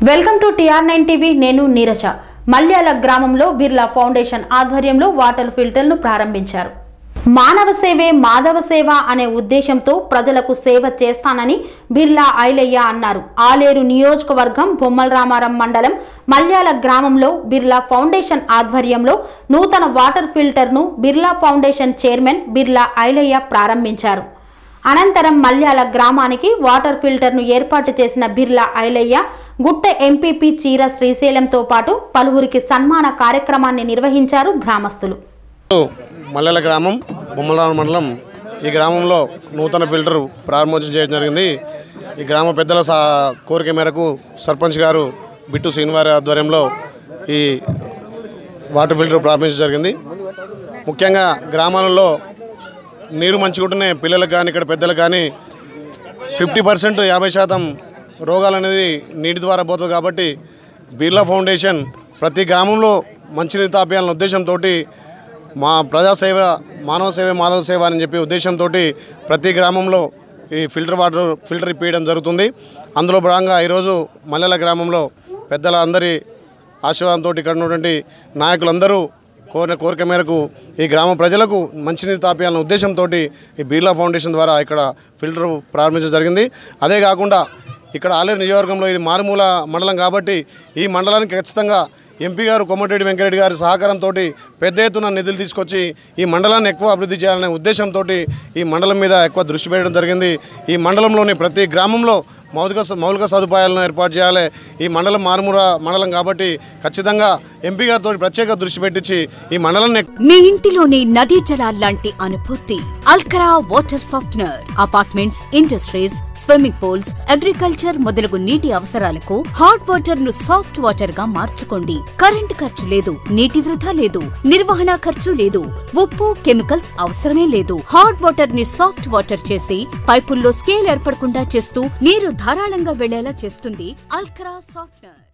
welcome to TR nine TV నేను నీరజ మల్యాల గ్రామంలో Birla foundation ఆధ్వర్యంలో వాటర్ ఫిల్టర్ను ప్రారంభించారు మానవ సేవే మాధవ సేవ అనే ఉద్దేశంతో ప్రజలకు సేవ చేస్తానని బిర్లా ఐలయ్య అన్నారు ఆలేరు నియోజకవర్గం బొమ్మల రామారం మండలం మల్యాల గ్రామంలో బిర్లా ఫౌండేషన్ ఆధ్వర్యంలో నూతన వాటర్ ఫిల్టర్ను బిర్లా ఫౌండేషన్ చైర్మన్ బిర్లా ఐలయ్య ప్రారంభించారు అనంతరం మల్యాల గ్రామానికి వాటర్ ఫిల్టర్ను ఏర్పాటు చేసిన బిర్లా ఐలయ్య గుట్ట ఎంపీపీ చీర శ్రీశైలంతో పాటు పలువురికి సన్మాన కార్యక్రమాన్ని నిర్వహించారు గ్రామస్తులు మల్లెల గ్రామం బొమ్మలరావు మండలం ఈ గ్రామంలో నూతన ఫిల్టర్ ప్రారంభోత్సవం చేయడం జరిగింది ఈ గ్రామ పెద్దల సా కోరిక మేరకు సర్పంచ్ గారు బిట్టు శ్రీనివారి ఆధ్వర్యంలో ఈ వాటర్ ఫిల్టర్ ప్రారంభించడం జరిగింది ముఖ్యంగా గ్రామాలలో నీరు మంచుకుంటూనే పిల్లలకు కానీ ఇక్కడ పెద్దలకు కానీ ఫిఫ్టీ పర్సెంట్ యాభై శాతం రోగాలు అనేది నీటి ద్వారా పోతుంది కాబట్టి బిర్లా ఫౌండేషన్ ప్రతి గ్రామంలో మంచినీరు తాపేయాలనే ఉద్దేశంతో మా ప్రజాసేవ మానవ సేవ మాధవ సేవ అని చెప్పి ఉద్దేశంతో ప్రతి గ్రామంలో ఈ ఫిల్టర్ వాటర్ ఫిల్టర్ ఇప్పించడం జరుగుతుంది అందులో భాగంగా ఈరోజు మల్లెల గ్రామంలో పెద్దల అందరి ఆశీర్వాదంతో ఇక్కడ ఉన్నటువంటి నాయకులందరూ కోరిన కోరిక మేరకు ఈ గ్రామ ప్రజలకు మంచినీరు తాపేయాలనే ఉద్దేశంతో ఈ బిర్లా ఫౌండేషన్ ద్వారా ఇక్కడ ఫిల్టర్ ప్రారంభించడం జరిగింది అదే కాకుండా ఇక్కడ ఆలేరు నియోజకవర్గంలో ఇది మారుమూల మండలం కాబట్టి ఈ మండలానికి ఖచ్చితంగా ఎంపీ గారు కొమ్మటిరెడ్డి వెంకరెడ్డి గారి సహకారంతో పెద్ద ఎత్తున నిధులు తీసుకొచ్చి ఈ మండలాన్ని ఎక్కువ అభివృద్ధి చేయాలనే ఉద్దేశంతో ఈ మండలం మీద ఎక్కువ దృష్టి పెట్టడం జరిగింది ఈ మండలంలోని ప్రతి గ్రామంలో మౌలిక స- మౌలిక సదుపాయాలను ఏర్పాటు చేయాలి ఈ మండలం మారుమూల మండలం కాబట్టి ఖచ్చితంగా ఎంపీ గారితో ప్రత్యేక దృష్టి పెట్టించి ఈ మండలాన్ని మీ ఇంటిలోని నదీ జలాల్లాంటి అనుభూతి అల్కరా water softener apartments industries swimming pools agriculture మొదలగు నీటి అవసరాలకు హాట్ వాటర్ ను సాఫ్ట్ వాటర్ గా మార్చుకోండి కరెంట్ ఖర్చు లేదు నీటి వృధా లేదు నిర్వహణ ఖర్చు లేదు ఉప్పు కెమికల్స్ అవసరమే లేదు హాట్ వాటర్ ని సాఫ్ట్ వాటర్ చేసి పైపుల్లో స్కేల్ ఏర్పడకుండా చేస్తూ నీరు ధారాళంగా వెళ్లేలా చేస్తుంది అల్కరా సాఫ్ట్నర్